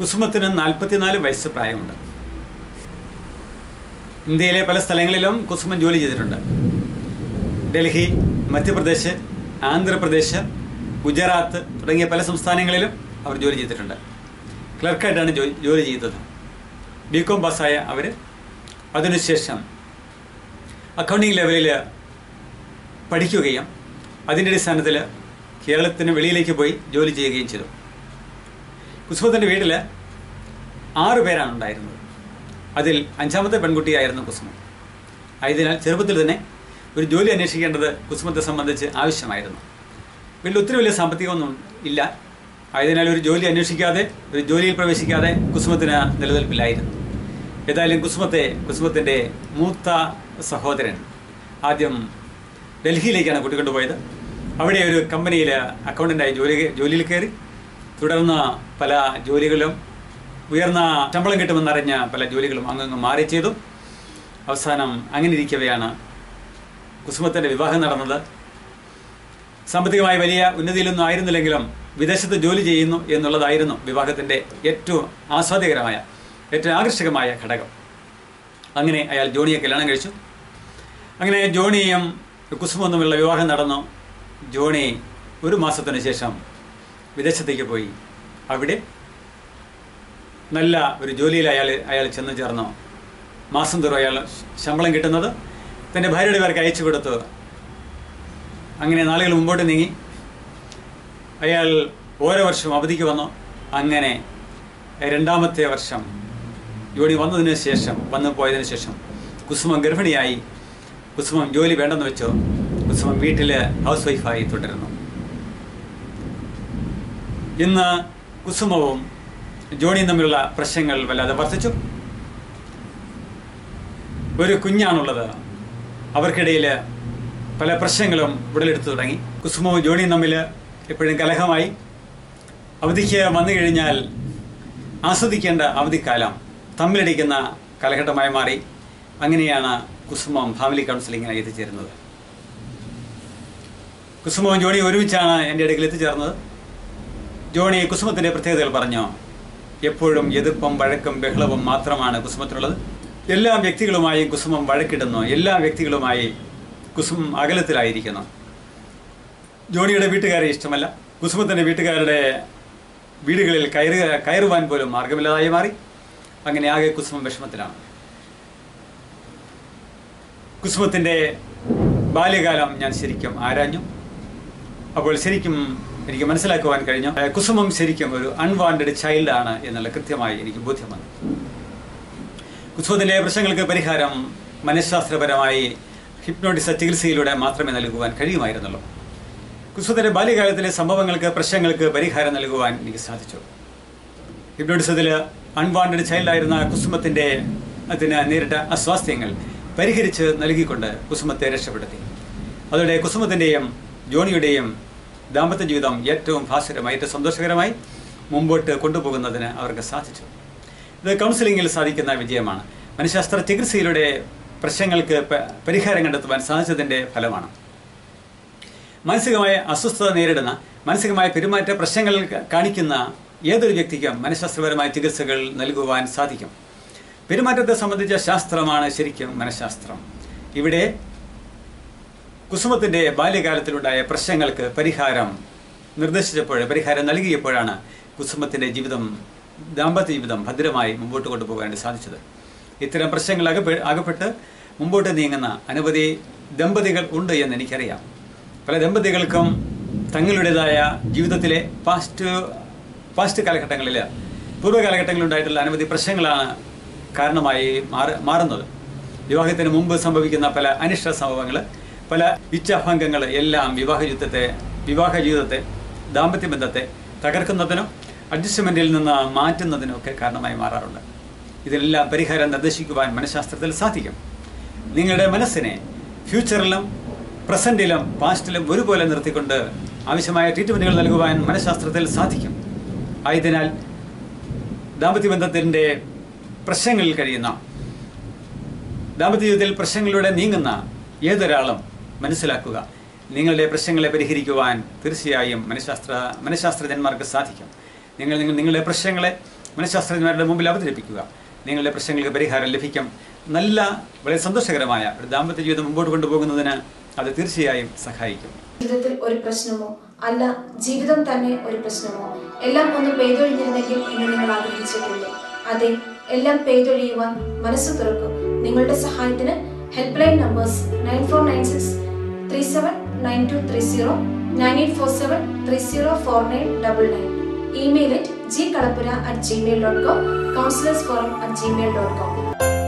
കുസുമത്തിന് നാൽപ്പത്തിനാല് വയസ്സ് പ്രായമുണ്ട് ഇന്ത്യയിലെ പല സ്ഥലങ്ങളിലും കുസുമൻ ജോലി ചെയ്തിട്ടുണ്ട് ഡൽഹി മധ്യപ്രദേശ് ആന്ധ്രാപ്രദേശ് ഗുജറാത്ത് തുടങ്ങിയ പല സംസ്ഥാനങ്ങളിലും അവർ ജോലി ചെയ്തിട്ടുണ്ട് ക്ലർക്കായിട്ടാണ് ജോ- ജോലി ചെയ്തത് ബി കോം പാസ്സായ അവർ അതിനുശേഷം അക്കൗണ്ടിങ് ലെവലിൽ പഠിക്കുകയും അതിൻ്റെ അടിസ്ഥാനത്തിൽ കേരളത്തിന് വെളിയിലേക്ക് പോയി ജോലി ചെയ്യുകയും ചെയ്തു കുസുമത്തിൻ്റെ വീട്ടിൽ ആറ് പേരാണ് ഉണ്ടായിരുന്നത് അതിൽ അഞ്ചാമത്തെ പെൺകുട്ടിയായിരുന്നു കുസുമ ആയതിനാൽ ചെറുപ്പത്തിൽ തന്നെ ഒരു ജോലി അന്വേഷിക്കേണ്ടത് കുസുമത്തെ സംബന്ധിച്ച് ആവശ്യമായിരുന്നു വീട്ടിൽ ഒത്തിരി വലിയ സാമ്പത്തികമൊന്നും ഇല്ല ആയതിനാൽ ഒരു ജോലി അന്വേഷിക്കാതെ ഒരു ജോലിയിൽ പ്രവേശിക്കാതെ കുസുമത്തിന് നിലനിൽപ്പില്ലായിരുന്നു ഏതായാലും കുസുമത്തെ കുസുമത്തിൻ്റെ മൂത്ത സഹോദരൻ ആദ്യം ഡൽഹിയിലേക്കാണ് കൂട്ടിക്കൊണ്ടുപോയത് അവിടെ ഒരു കമ്പനിയിൽ അക്കൗണ്ടൻ്റായി ജോലി ജോലിയിൽ കയറി തുടർന്ന് പല ജോലികളും ഉയർന്ന ശമ്പളം കിട്ടുമെന്നറിഞ്ഞ പല ജോലികളും അങ്ങങ്ങ് മാറി ചെയ്തു അവസാനം അങ്ങനെ ഇരിക്കവെയാണ് കുസുമത്തിൻ്റെ വിവാഹം നടന്നത് സാമ്പത്തികമായി വലിയ ഉന്നതിയിലൊന്നും ആയിരുന്നില്ലെങ്കിലും വിദേശത്ത് ജോലി ചെയ്യുന്നു എന്നുള്ളതായിരുന്നു വിവാഹത്തിൻ്റെ ഏറ്റവും ആസ്വാദ്യകരമായ ഏറ്റവും ആകർഷകമായ ഘടകം അങ്ങനെ അയാൾ ജോണിയെ കല്യാണം കഴിച്ചു അങ്ങനെ ജോണിയും കുസുമും തമ്മിലുള്ള വിവാഹം നടന്നു ജോണി ഒരു മാസത്തിന് ശേഷം വിദേശത്തേക്ക് പോയി അവിടെ നല്ല ഒരു ജോലിയിൽ അയാൾ അയാൾ ചെന്ന് ചേർന്നു മാസം തോറും അയാൾ ശമ്പളം കിട്ടുന്നത് തൻ്റെ ഭാര്യയുടെ പേർക്ക് അയച്ചു കൊടുത്തു അങ്ങനെ നാളുകൾ മുമ്പോട്ട് നീങ്ങി അയാൾ ഓരോ വർഷവും അവധിക്ക് വന്നു അങ്ങനെ രണ്ടാമത്തെ വർഷം ജോലി വന്നതിന് ശേഷം വന്നു പോയതിന് ശേഷം കുസുമം ഗർഭിണിയായി കുസുമം ജോലി വേണ്ടെന്ന് വെച്ചു കുസുമം വീട്ടിൽ ഹൗസ് വൈഫായി തുടരുന്നു ഇന്ന് കുസുമവും ജോണിയും തമ്മിലുള്ള പ്രശ്നങ്ങൾ വല്ലാതെ വർദ്ധിച്ചു ഒരു കുഞ്ഞാണുള്ളത് അവർക്കിടയിൽ പല പ്രശ്നങ്ങളും ഉടലെടുത്തു തുടങ്ങി കുസുമവും ജോണിയും തമ്മിൽ എപ്പോഴും കലഹമായി അവധിക്ക് വന്നു കഴിഞ്ഞാൽ ആസ്വദിക്കേണ്ട അവധിക്കാലം തമ്മിലടിക്കുന്ന കാലഘട്ടമായി മാറി അങ്ങനെയാണ് കുസുമം ഫാമിലി കൗൺസിലിങ്ങിനായി എത്തിച്ചേരുന്നത് കുസുമവും ജോണിയും ഒരുമിച്ചാണ് എൻ്റെ അടുക്കൽ എത്തിച്ചേർന്നത് ജോണി കുസുമത്തിൻ്റെ പ്രത്യേകതകൾ പറഞ്ഞു എപ്പോഴും എതിർപ്പും വഴക്കും ബഹളവും മാത്രമാണ് കുസുമത്തിനുള്ളത് എല്ലാ വ്യക്തികളുമായും കുസുമം വഴക്കിടുന്നു എല്ലാ വ്യക്തികളുമായി കുസുമം അകലത്തിലായിരിക്കുന്നു ജോണിയുടെ വീട്ടുകാരെ ഇഷ്ടമല്ല കുസുമത്തിൻ്റെ വീട്ടുകാരുടെ വീടുകളിൽ കയറുക കയറുവാൻ പോലും മാർഗമില്ലാതായി മാറി അങ്ങനെ ആകെ കുസുമം വിഷമത്തിലാണ് കുസുമത്തിൻ്റെ ബാല്യകാലം ഞാൻ ശരിക്കും ആരാഞ്ഞു അപ്പോൾ ശരിക്കും എനിക്ക് മനസ്സിലാക്കുവാൻ കഴിഞ്ഞു ഏഹ് കുസുമം ശരിക്കും ഒരു അൺവാണ്ടഡ് ചൈൽഡാണ് എന്നുള്ള കൃത്യമായി എനിക്ക് ബോധ്യം വന്നു കുസുമത്തിൻ്റെ പ്രശ്നങ്ങൾക്ക് പരിഹാരം മനഃശാസ്ത്രപരമായി ഹിപ്നോട്ടിസ ചികിത്സയിലൂടെ മാത്രമേ നൽകുവാൻ കഴിയുമായിരുന്നുള്ളൂ കുസുമത്തിൻ്റെ ബാല്യകാലത്തിലെ സംഭവങ്ങൾക്ക് പ്രശ്നങ്ങൾക്ക് പരിഹാരം നൽകുവാൻ എനിക്ക് സാധിച്ചു ഹിപ്നോട്ടിസത്തിൽ അൺവാണ്ടഡ് ചൈൽഡായിരുന്ന കുസുമത്തിൻ്റെ അതിന് നേരിട്ട അസ്വാസ്ഥ്യങ്ങൾ പരിഹരിച്ച് നൽകിക്കൊണ്ട് കുസുമത്തെ രക്ഷപ്പെടുത്തി അതോടെ കുസുമത്തിൻ്റെയും ജോണിയുടെയും ദാമ്പത്യ ജീവിതം ഏറ്റവും ഭാസുരമായി ഏറ്റവും സന്തോഷകരമായി മുമ്പോട്ട് കൊണ്ടുപോകുന്നതിന് അവർക്ക് സാധിച്ചു ഇത് കൗൺസിലിങ്ങിൽ സാധിക്കുന്ന വിജയമാണ് മനഃശാസ്ത്ര ചികിത്സയിലൂടെ പ്രശ്നങ്ങൾക്ക് പ- പരിഹാരം കണ്ടെത്തുവാൻ സാധിച്ചതിൻ്റെ ഫലമാണ് മാനസികമായ അസ്വസ്ഥത നേരിടുന്ന മാനസികമായ പെരുമാറ്റ പ്രശ്നങ്ങൾ ക- കാണിക്കുന്ന ഏതൊരു വ്യക്തിക്കും മനഃശാസ്ത്രപരമായ ചികിത്സകൾ നൽകുവാൻ സാധിക്കും പെരുമാറ്റത്തെ സംബന്ധിച്ച ശാസ്ത്രമാണ് ശരിക്കും മനഃശാസ്ത്രം ഇവിടെ കുസുമത്തിൻ്റെ ബാല്യകാലത്തിലുണ്ടായ പ്രശ്നങ്ങൾക്ക് പരിഹാരം നിർദ്ദേശിച്ചപ്പോൾ പരിഹാരം നൽകിയപ്പോഴാണ് കുസുമത്തിൻ്റെ ജീവിതം ദാമ്പത്യ ജീവിതം ഭദ്രമായി മുമ്പോട്ട് കൊണ്ടുപോകാൻ സാധിച്ചത് ഇത്തരം പ്രശ്നങ്ങൾ അകപ്പെ അകപ്പെട്ട് മുമ്പോട്ട് നീങ്ങുന്ന അനവധി ദമ്പതികൾ ഉണ്ട് എന്ന് എനിക്കറിയാം പല ദമ്പതികൾക്കും തങ്ങളുടേതായ ജീവിതത്തിലെ പാസ്റ്റ് പാസ്റ്റ് കാലഘട്ടങ്ങളിൽ പൂർവ്വകാലഘട്ടങ്ങളിൽ ഉണ്ടായിട്ടുള്ള അനവധി പ്രശ്നങ്ങളാണ് കാരണമായി മാറ മാറുന്നത് വിവാഹത്തിന് മുമ്പ് സംഭവിക്കുന്ന പല അനിഷ്ട സംഭവങ്ങൾ പല ഇച്ഛാഭംഗങ്ങൾ എല്ലാം വിവാഹ ജീവിതത്തെ വിവാഹ ജീവിതത്തെ ദാമ്പത്യ ബന്ധത്തെ തകർക്കുന്നതിനും അഡ്ജസ്റ്റ്മെൻറ്റിൽ നിന്ന് മാറ്റുന്നതിനും ഒക്കെ കാരണമായി മാറാറുണ്ട് ഇതിനെല്ലാം പരിഹാരം നിർദ്ദേശിക്കുവാൻ മനഃശാസ്ത്രത്തിൽ സാധിക്കും നിങ്ങളുടെ മനസ്സിനെ ഫ്യൂച്ചറിലും പ്രസൻറ്റിലും പാസ്റ്റിലും ഒരുപോലെ നിർത്തിക്കൊണ്ട് ആവശ്യമായ ട്രീറ്റ്മെൻറ്റുകൾ നൽകുവാൻ മനഃശാസ്ത്രത്തിൽ സാധിക്കും ആയതിനാൽ ദാമ്പത്യ ബന്ധത്തിൻ്റെ പ്രശ്നങ്ങളിൽ കഴിയുന്ന ദാമ്പത്യ ജീവിതത്തിൽ പ്രശ്നങ്ങളിലൂടെ നീങ്ങുന്ന ഏതൊരാളും മനസ്സിലാക്കുക നിങ്ങളുടെ പ്രശ്നങ്ങളെ പരിഹരിക്കുവാൻ തീർച്ചയായും മനഃശാസ്ത്ര മനഃശാസ്ത്രജ്ഞന്മാർക്ക് സാധിക്കും നിങ്ങൾ നിങ്ങൾ നിങ്ങളുടെ പ്രശ്നങ്ങളെ മനഃശാസ്ത്രജ്ഞന്മാരുടെ മുമ്പിൽ അവതരിപ്പിക്കുക നിങ്ങളുടെ പ്രശ്നങ്ങൾക്ക് പരിഹാരം ലഭിക്കും നല്ല വളരെ സന്തോഷകരമായ ഒരു ദാമ്പത്യ ജീവിതം മുമ്പോട്ട് കൊണ്ടുപോകുന്നതിന് അത് തീർച്ചയായും സഹായിക്കും ജീവിതത്തിൽ ഒരു പ്രശ്നമോ അല്ല ജീവിതം തന്നെ ഒരു പ്രശ്നമോ എല്ലാം ഒന്ന് പെയ്തൊഴിഞ്ഞിരുന്നെങ്കിൽ എന്ന് നിങ്ങൾ ആഗ്രഹിച്ചിട്ടില്ലേ അതെ എല്ലാം പെയ്തൊഴിയുവാൻ മനസ്സ് തുറക്കും നിങ്ങളുടെ സഹായത്തിന് helpline numbers nine four nine six three seven nine two three zero nine eight four seven three zero four nine double nine email at G Kalappura at gmail dot com counsellors forum at gmail dot com